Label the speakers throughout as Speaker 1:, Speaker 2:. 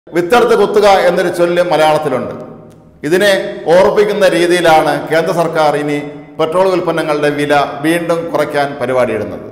Speaker 1: വിത്തെടുത്ത് കുത്തുക എന്നൊരു ചൊല്ല് മലയാളത്തിലുണ്ട് ഇതിനെ ഓർപ്പിക്കുന്ന രീതിയിലാണ് കേന്ദ്ര സർക്കാർ ഇനി പെട്രോൾ ഉൽപ്പന്നങ്ങളുടെ വില വീണ്ടും കുറയ്ക്കാൻ പരിപാടിയിടുന്നത്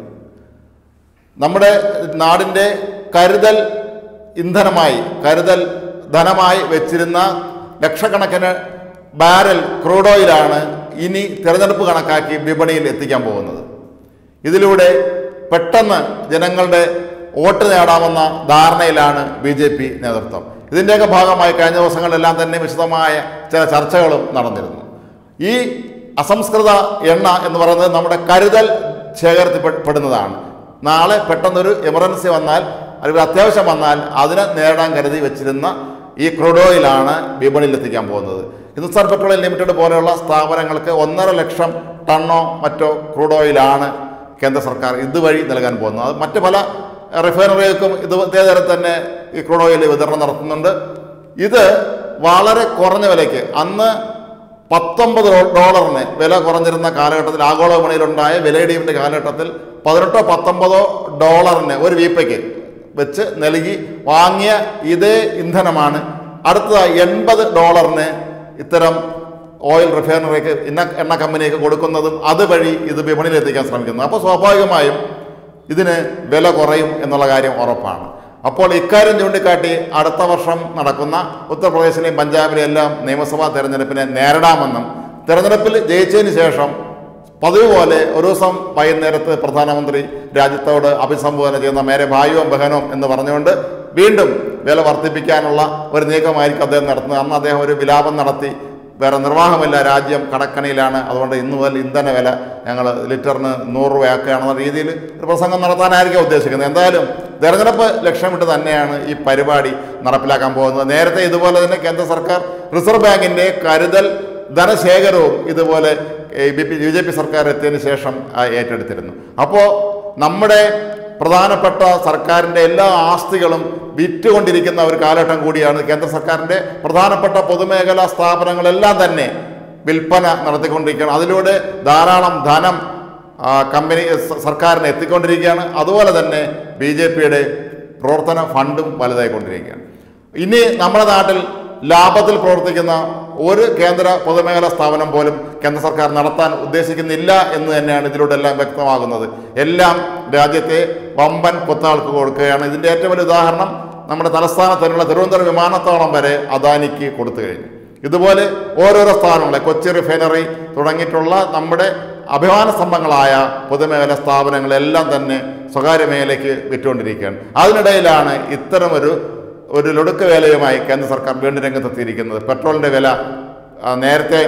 Speaker 1: നമ്മുടെ നാടിൻ്റെ കരുതൽ ഇന്ധനമായി കരുതൽ ധനമായി വെച്ചിരുന്ന ലക്ഷക്കണക്കിന് ബാരൽ ക്രൂഡ് ഓയിലാണ് ഇനി തിരഞ്ഞെടുപ്പ് കണക്കാക്കി വിപണിയിൽ എത്തിക്കാൻ പോകുന്നത് ഇതിലൂടെ പെട്ടെന്ന് ജനങ്ങളുടെ വോട്ട് നേടാമെന്ന ധാരണയിലാണ് ബി ജെ പി നേതൃത്വം ഇതിൻ്റെയൊക്കെ ഭാഗമായി കഴിഞ്ഞ ദിവസങ്ങളിലെല്ലാം തന്നെ വിശദമായ ചില ചർച്ചകളും നടന്നിരുന്നു ഈ അസംസ്കൃത എണ്ണ എന്ന് പറയുന്നത് നമ്മുടെ കരുതൽ ശേഖരത്തിൽ പെ- പെടുന്നതാണ് നാളെ പെട്ടെന്നൊരു എമർജൻസി വന്നാൽ അല്ലെങ്കിൽ അത്യാവശ്യം വന്നാൽ അതിനെ നേടാൻ കരുതി വെച്ചിരുന്ന ഈ ക്രൂഡ് ഓയിലാണ് വിപണിയിൽ എത്തിക്കാൻ പോകുന്നത് ഹിന്ദുസ്ഥാൻ പെട്രോളിയം ലിമിറ്റഡ് പോലെയുള്ള സ്ഥാപനങ്ങൾക്ക് ഒന്നര ലക്ഷം ടണ്ണോ മറ്റോ ക്രൂഡ് ഓയിലാണ് കേന്ദ്ര സർക്കാർ ഇതുവഴി നൽകാൻ പോകുന്നത് അത് മറ്റ് പല റിഫൈനറികൾക്കും ഇത് ഇതേ തരം തന്നെ ഈ ക്രൂഡ് ഓയിൽ വിതരണം നടത്തുന്നുണ്ട് ഇത് വളരെ കുറഞ്ഞ വിലയ്ക്ക് അന്ന് പത്തൊമ്പത് ഡോ- ഡോളറിന് വില കുറഞ്ഞിരുന്ന കാലഘട്ടത്തിൽ ആഗോള വിപണിയിലുണ്ടായ വിലയിടിവിൻ്റെ കാലഘട്ടത്തിൽ പതിനെട്ടോ പത്തൊമ്പതോ ഡോളറിന് ഒരു വീപ്പയ്ക്ക് വെച്ച് നൽകി വാങ്ങിയ ഇതേ ഇന്ധനമാണ് അടുത്തതായി എൺപത് ഡോളറിന് ഇത്തരം ഓയിൽ റിഫൈനറിക്ക് ഇന്ന എണ്ണ കമ്പനിക്ക് കൊടുക്കുന്നതും അതുവഴി ഇത് വിപണിയിൽ എത്തിക്കാൻ ശ്രമിക്കുന്നത് അപ്പോൾ സ്വാഭാവികമായും ഇതിന് വില കുറയും എന്നുള്ള കാര്യം ഉറപ്പാണ് അപ്പോൾ ഇക്കാര്യം ചൂണ്ടിക്കാട്ടി അടുത്ത വർഷം നടക്കുന്ന ഉത്തർപ്രദേശിലെയും പഞ്ചാബിലെയും എല്ലാം നിയമസഭാ തെരഞ്ഞെടുപ്പിനെ നേരിടാമെന്നും തെരഞ്ഞെടുപ്പിൽ ജയിച്ചതിന് ശേഷം പതിവ് പോലെ ഒരു ദിവസം വൈകുന്നേരത്ത് പ്രധാനമന്ത്രി രാജ്യത്തോട് അഭിസംബോധന ചെയ്യുന്ന മേരെ ഭായിയും ബഹനവും എന്ന് പറഞ്ഞുകൊണ്ട് വീണ്ടും വില വർദ്ധിപ്പിക്കാനുള്ള ഒരു നീക്കമായിരിക്കും അദ്ദേഹം നടത്തുന്നത് അന്ന് അദ്ദേഹം ഒരു വിലാപം നടത്തി വേറെ നിർവാഹമില്ല രാജ്യം കടക്കണിയിലാണ് അതുകൊണ്ട് ഇന്ന് മുതൽ ഇന്ധന വില ഞങ്ങൾ ലിറ്ററിന് നൂറ് രൂപയാക്കുകയാണെന്ന രീതിയിൽ ഒരു പ്രസംഗം നടത്താനായിരിക്കും ഉദ്ദേശിക്കുന്നത് എന്തായാലും തെരഞ്ഞെടുപ്പ് ലക്ഷ്യമിട്ട് തന്നെയാണ് ഈ പരിപാടി നടപ്പിലാക്കാൻ പോകുന്നത് നേരത്തെ ഇതുപോലെ തന്നെ കേന്ദ്ര സർക്കാർ റിസർവ് ബാങ്കിൻ്റെ കരുതൽ ധനശേഖരവും ഇതുപോലെ ബി ജെ പി സർക്കാർ എത്തിയതിന് ശേഷം ആ, ഏറ്റെടുത്തിരുന്നു അപ്പോൾ നമ്മുടെ പ്രധാനപ്പെട്ട സർക്കാരിൻ്റെ എല്ലാ ആസ്തികളും വിറ്റുകൊണ്ടിരിക്കുന്ന ഒരു കാലഘട്ടം കൂടിയാണ് കേന്ദ്ര സർക്കാരിൻ്റെ പ്രധാനപ്പെട്ട പൊതുമേഖലാ സ്ഥാപനങ്ങളെല്ലാം തന്നെ വിൽപ്പന നടത്തിക്കൊണ്ടിരിക്കുകയാണ് അതിലൂടെ ധാരാളം ധനം ആ, കമ്പനി സ- സർക്കാരിന് എത്തിക്കൊണ്ടിരിക്കുകയാണ് അതുപോലെ തന്നെ ബി ജെ പിയുടെ പ്രവർത്തന ഫണ്ടും വലുതായിക്കൊണ്ടിരിക്കുകയാണ് ഇനി നമ്മുടെ നാട്ടിൽ ലാഭത്തിൽ പ്രവർത്തിക്കുന്ന ഒരു കേന്ദ്ര പൊതുമേഖലാ സ്ഥാപനം പോലും കേന്ദ്ര സർക്കാർ നടത്താൻ ഉദ്ദേശിക്കുന്നില്ല എന്ന് തന്നെയാണ് ഇതിലൂടെ എല്ലാം വ്യക്തമാകുന്നത് എല്ലാം രാജ്യത്തെ വമ്പൻ കൊത്താൾക്ക് കൊടുക്കുകയാണ് ഇതിൻ്റെ ഏറ്റവും വലിയ ഉദാഹരണം നമ്മുടെ തലസ്ഥാനത്തിനുള്ള തിരുവനന്തപുരം വിമാനത്താവളം വരെ അദാനിക്ക് കൊടുത്തു കഴിഞ്ഞു ഇതുപോലെ ഓരോരോ സ്ഥാപനങ്ങളെ കൊച്ചി റിഫൈനറി തുടങ്ങിയിട്ടുള്ള നമ്മുടെ അഭിമാന സ്തംഭങ്ങളായ പൊതുമേഖലാ സ്ഥാപനങ്ങളെല്ലാം തന്നെ സ്വകാര്യ മേഖലയ്ക്ക് വിറ്റുകൊണ്ടിരിക്കുകയാണ് അതിനിടയിലാണ് ഇത്തരമൊരു ഒരു ലൊടുക്ക് വേലയുമായി കേന്ദ്ര സർക്കാർ വീണ്ടും രംഗത്തെത്തിയിരിക്കുന്നത് പെട്രോളിൻ്റെ വില ആ, നേരത്തെ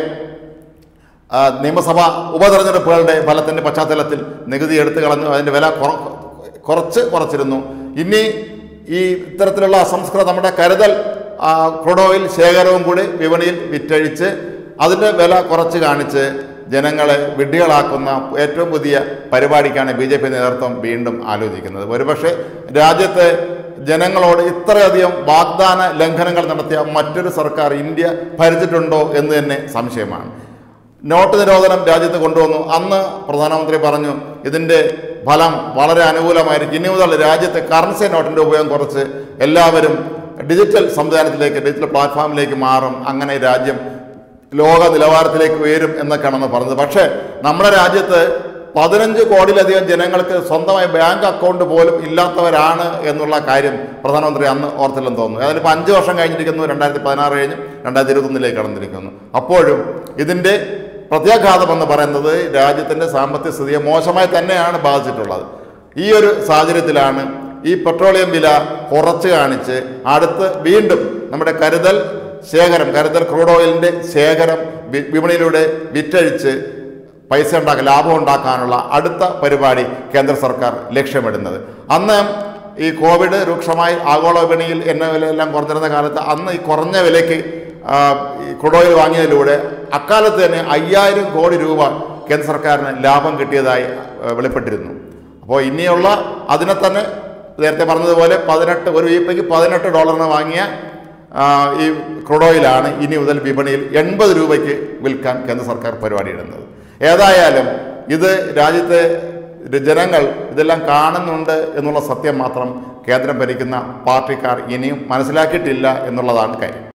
Speaker 1: ആ, നിയമസഭാ ഉപതെരഞ്ഞെടുപ്പുകളുടെ ഫലത്തിൻ്റെ പശ്ചാത്തലത്തിൽ നികുതി എടുത്തു കളഞ്ഞു അതിൻ്റെ വില കുറ കുറച്ച് കുറച്ചിരുന്നു ഇനി ഈ ഇത്തരത്തിലുള്ള അസംസ്കൃത നമ്മുടെ കരുതൽ ആ, ക്രൂഡ് ഓയിൽ ശേഖരവും കൂടി വിപണിയിൽ വിറ്റഴിച്ച് അതിൻ്റെ വില കുറച്ച് കാണിച്ച് ജനങ്ങളെ വിഡ്ഢികളാക്കുന്ന ഏറ്റവും പുതിയ പരിപാടിക്കാണ് ബി ജെ പി നേതൃത്വം വീണ്ടും ആലോചിക്കുന്നത് ഒരുപക്ഷെ രാജ്യത്തെ ജനങ്ങളോട് ഇത്രയധികം വാഗ്ദാന ലംഘനങ്ങൾ നടത്തിയ മറ്റൊരു സർക്കാർ ഇന്ത്യ ഭരിച്ചിട്ടുണ്ടോ എന്ന് തന്നെ സംശയമാണ് നോട്ട് നിരോധനം രാജ്യത്ത് കൊണ്ടുവന്നു അന്ന് പ്രധാനമന്ത്രി പറഞ്ഞു ഇതിൻ്റെ ഫലം വളരെ അനുകൂലമായിരിക്കും ഇനി മുതൽ രാജ്യത്തെ കറൻസി നോട്ടിൻ്റെ ഉപയോഗം കുറച്ച് എല്ലാവരും ഡിജിറ്റൽ സംവിധാനത്തിലേക്ക് ഡിജിറ്റൽ പ്ലാറ്റ്ഫോമിലേക്ക് മാറും അങ്ങനെ രാജ്യം ലോക നിലവാരത്തിലേക്ക് ഉയരും എന്നൊക്കെയാണെന്ന് പറഞ്ഞത് പക്ഷേ നമ്മുടെ രാജ്യത്ത് പതിനഞ്ച് കോടിയിലധികം ജനങ്ങൾക്ക് സ്വന്തമായി ബാങ്ക് അക്കൗണ്ട് പോലും ഇല്ലാത്തവരാണ് എന്നുള്ള കാര്യം പ്രധാനമന്ത്രി അന്ന് ഓർത്തില്ലെന്ന് തോന്നുന്നു അതിലിപ്പോൾ അഞ്ച് വർഷം കഴിഞ്ഞിരിക്കുന്നു രണ്ടായിരത്തി പതിനാറ് കഴിഞ്ഞ് രണ്ടായിരത്തി ഇരുപത്തൊന്നിലേക്ക് കടന്നിരിക്കുന്നു അപ്പോഴും ഇതിൻ്റെ പ്രത്യാഘാതം എന്ന് പറയുന്നത് രാജ്യത്തിൻ്റെ സാമ്പത്തിക സ്ഥിതിയെ മോശമായി തന്നെയാണ് ബാധിച്ചിട്ടുള്ളത് ഈ ഒരു സാഹചര്യത്തിലാണ് ഈ പെട്രോളിയം വില കുറച്ച് കാണിച്ച് അടുത്ത് വീണ്ടും നമ്മുടെ കരുതൽ ശേഖരം കരുതൽ ക്രൂഡ് ഓയിലിൻ്റെ ശേഖരം വി- വിപണിയിലൂടെ വിറ്റഴിച്ച് പൈസ ഉണ്ടാക്കാൻ ലാഭം ഉണ്ടാക്കാനുള്ള അടുത്ത പരിപാടി കേന്ദ്ര സർക്കാർ ലക്ഷ്യമിടുന്നത് അന്ന് ഈ കോവിഡ് രൂക്ഷമായി ആഗോള വിപണിയിൽ എണ്ണ വിലയെല്ലാം കുറഞ്ഞിരുന്ന കാലത്ത് അന്ന് ഈ കുറഞ്ഞ വിലയ്ക്ക് ആ, ഈ ക്രൂഡ് ഓയിൽ വാങ്ങിയതിലൂടെ അക്കാലത്ത് തന്നെ അയ്യായിരം കോടി രൂപ കേന്ദ്ര സർക്കാരിന് ലാഭം കിട്ടിയതായി ആ, വെളിപ്പെട്ടിരുന്നു അപ്പോൾ ഇനിയുള്ള അതിനെ തന്നെ നേരത്തെ പറഞ്ഞതുപോലെ പതിനെട്ട് ഒരു വീപ്പയ്ക്ക് പതിനെട്ട് ഡോളറിന് വാങ്ങിയ ആ, ഈ ക്രൂഡ് ഓയിലാണ് ഇനി മുതൽ വിപണിയിൽ എൺപത് രൂപയ്ക്ക് വിൽക്കാൻ കേന്ദ്ര സർക്കാർ പരിപാടിയിടുന്നത് ഏതായാലും ഇത് രാജ്യത്തെ ഇത് ജനങ്ങൾ ഇതെല്ലാം കാണുന്നുണ്ട് എന്നുള്ള സത്യം മാത്രം കേന്ദ്രം ഭരിക്കുന്ന പാർട്ടിക്കാർ ഇനിയും മനസ്സിലാക്കിയിട്ടില്ല എന്നുള്ളതാണ് കാര്യം